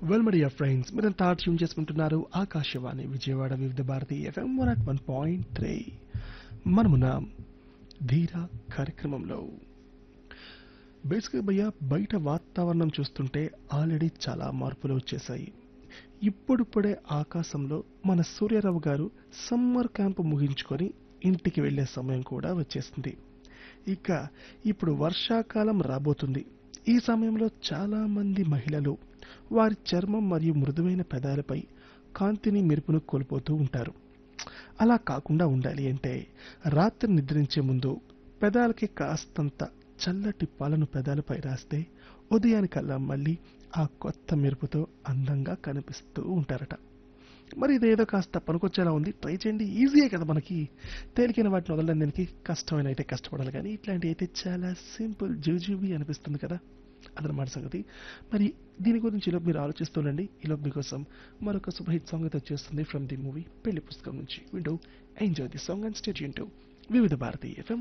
well మడియా friends మీరంతా tune చేసుకుంటున్నారు Akashvani Vijayawada Vividh Bharati FM one at one point three మనమున్నాం ధీర కార్యక్రమంలో బేసిక్గా భయ్య బయట వాతావరణం చూస్తుంటే ఆల్రెడీ చాలా మార్పులు వచ్చేసాయి ఇప్పుడిప్పుడే ఆకాశంలో మన సూర్యారావు గారు సమ్మర్ క్యాంప్ ముగించుకొని ఇంటికి వెళ్ళే సమయం కూడా వచ్చేసింది ఇక ఇప్పుడు వర్షాకాలం రాబోతుంది ఈ సమయంలో చాలా మంది మహిళలు వారి చర్మం మరియు మృదువైన పెదాలపై కాంతిని మెరుపును కోల్పోతూ ఉంటారు అలా కాకుండా ఉండాలి అంటే రాత్రి నిద్రించే ముందు పెదాలకి కాస్తంత చల్లటి పాలను పెదాలపై రాస్తే ఉదయానికల్లా మళ్ళీ ఆ కొత్త మెరుపుతో అందంగా కనిపిస్తూ ఉంటారట మరి ఇదేదో కాస్త పనికొచ్చేలా ఉంది ట్రై చేయండి ఈజీయే కదా మనకి తేలికైన వాటిని వదలడం దానికి కష్టమైన అయితే కష్టపడాలి కానీ ఇట్లాంటివి అయితే చాలా సింపుల్ జూజూబీ అనిపిస్తుంది కదా అదనమాట సంగతి మరి దీని గురించి ఈలోపు మీరు ఆలోచిస్తుండండి ఈలోపు మీకోసం మరొక సూపర్ హిట్ సాంగ్ అయితే వచ్చేస్తుంది ఫ్రమ్ ది మూవీ పెళ్లి పుస్తకం నుంచి వింటూ enjoy the song and state Vividh Bharati FM